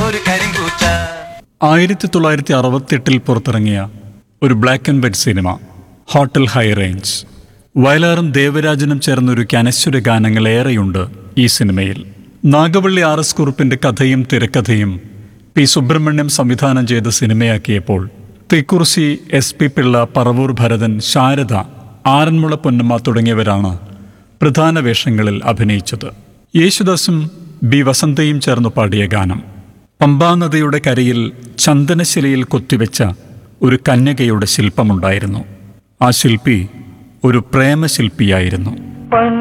ഒരു കരിങ്കൂച്ച ആയിരത്തി തൊള്ളായിരത്തി അറുപത്തെട്ടിൽ പുറത്തിറങ്ങിയ ഒരു ബ്ലാക്ക് ആൻഡ് വൈറ്റ് സിനിമ ഹോട്ടൽ ഹൈ റേഞ്ച് വയലാറും ദേവരാജനും ചേർന്നൊരു കനശ്വര ഗാനങ്ങൾ ഏറെയുണ്ട് ഈ സിനിമയിൽ നാഗവള്ളി ആർ എസ് കുറുപ്പിന്റെ കഥയും തിരക്കഥയും പി സുബ്രഹ്മണ്യം സംവിധാനം ചെയ്ത സിനിമയാക്കിയപ്പോൾ തിക്കുറിശി എസ് പി പിള്ള പറവൂർ ഭരതൻ ശാരദ ആറന്മുള പൊന്നമ്മ തുടങ്ങിയവരാണ് പ്രധാന വേഷങ്ങളിൽ അഭിനയിച്ചത് യേശുദാസും ബി വസന്തയും ചേർന്ന് പാടിയ ഗാനം പമ്പാനദിയുടെ കരയിൽ ചന്ദനശിലയിൽ കൊത്തിവെച്ച ഒരു കന്യകയുടെ ശില്പമുണ്ടായിരുന്നു ആ ശില്പി ഒരു പ്രേമശില്പിയായിരുന്നു